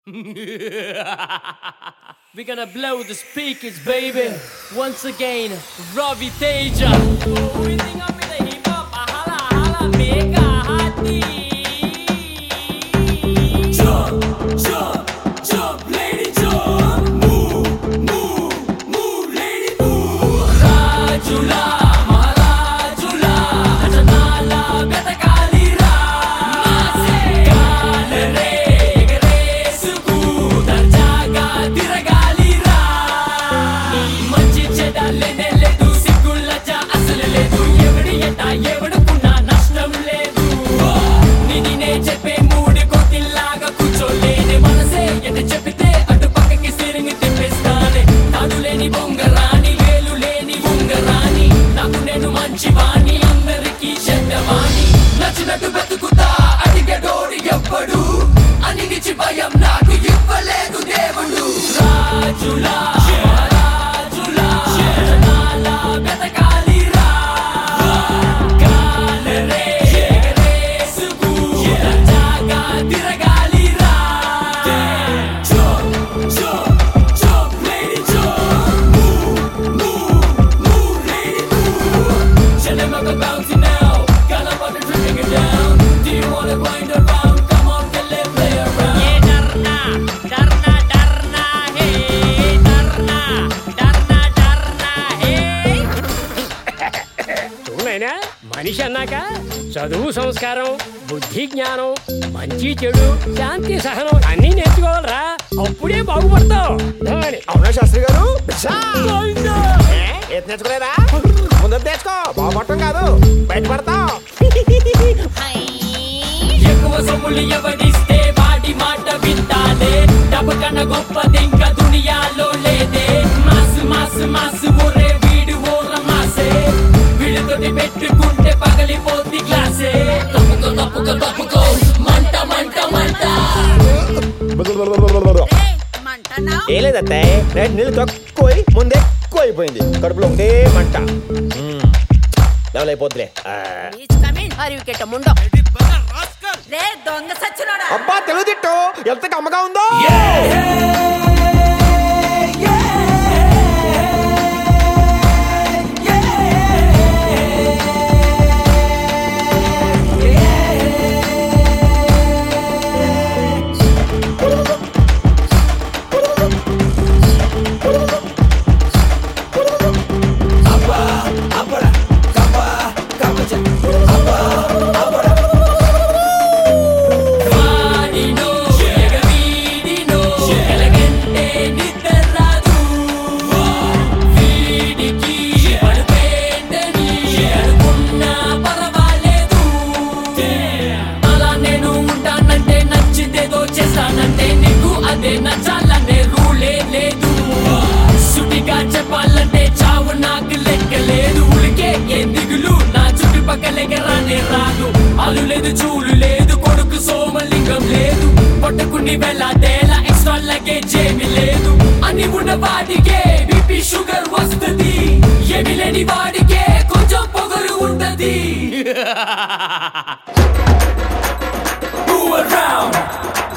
We're gonna blow the speakers, baby. Once again, Ravi Teja. Opening up with the hip hop, ahala, ahala, mega hati. Jump, jump, jump, lady, jump. Move, move, move, lady, move. Rajula, Maharajula, Ajanala, Betakalira. కాలరే ఎగరేసుకు దర్జాగా తిరగాలిరా. నీ మంచి చెడ్డలేనే లేదు, సిగ్గులజ్జ అసలు లేదు. ఎవడి ఎట్ట ఎవడుకున్నా నష్టం లేదు. నిది నే చెప్పే మూడు కొద్దిలాగా కూర్చోలేని మనసే ఎట చెప్పితే అటు పక్కకి సిరింగి తిప్పేస్తానే తాడు లేని బొంగరాని వేలు లేని ఉంగరాని నాకు నేను మంచివాణి అందరికీ చెడ్డవాణి నచ్చినట్టు బతుకుతా అడిగడోడి ఎవ్వడు అనిగిచి భయం నాకు ఇవ్వలేదు దేవుడు రాజులా రాజులా జనాల బతకాలిరా కాలరే ఎగరేసుకు దర్జాగా తిరగాలిరా Jump, jump, jump, lady, jump. Move, move, move, lady, move. Tell them I'm bouncing now. Got up on the tripping it down. Do you wanna wind around? Come on, get let play around. ये डरना डरना डरना है डरना डरना डरना है చూడైనా మనిషి అన్నాక చదువు సంస్కారం బుద్ధి జ్ఞానం మంచి చెడు శాంతి సహనం అన్నీ నేర్చుకోవాలరా అప్పుడే బాగుపడతావు ధోని. అవునా శాస్త్రి గారు గోవిందా. ఏ, ఏది నేర్చుకోలేదా ముందు నేర్చుకో బాగుపడటం కాదు బయటపడతాం ఎక్కువ సొమ్ములు ఎవడిస్తే వాడి మాట వింటాలే డబ్బు కన్నా గొప్పది ఇంకా దునియాలో లేదే మాసు మాసు మాసు ఒరే వీడు ఓర మాసే వీడితోటి పెట్టుకుంటే పగలిపోద్ది గ్లాసే తప్పుకో తప్పుకో తప్పుకో మంట మంట మంట మంటనా ఏ లేదత్తే రేటు నీళ్ళు తక్కువ ముందే ఎక్కువ అయిపోయింది కడుపులో ఒకటే మంట డెవల్ అయిపోద్దిలే ఆ. Please come in Hari wicket ముండో రే దొంగ సచ్చినోడా అబ్బా తెలుగు తిట్టు ఎంత కమ్మగా ఉందో వాడినో ఎగవీడినో ఎలగంటే నిద్ర రాదు వీడికి పడిపోయిందని అనుకున్నా పర్వాలేదు అలా నేను ఉంటానంటే నచ్చితేదో చేస్తానంటే నీకు అదే నచ్చాలనే రూలే లేదు సుటిగా చెప్పాలంటే చావు నాకు లెక్కలేదు ఉలికే ఏ దిగులు నా చుట్టుపక్కలకి రానే రాదు అలు లేదు చూలు లేదు కొడుకు సోమలింగం లేదు పట్టుకుని వెళ్ళదేలా ఎక్స్ట్రా లగేజ్ ఏమి లేదు అని ఉన్న వాడికే బీపీ షుగర్ వస్తుంది ఏమి లేని వాడికే కొంచెం పొగరు ఉంటది Move around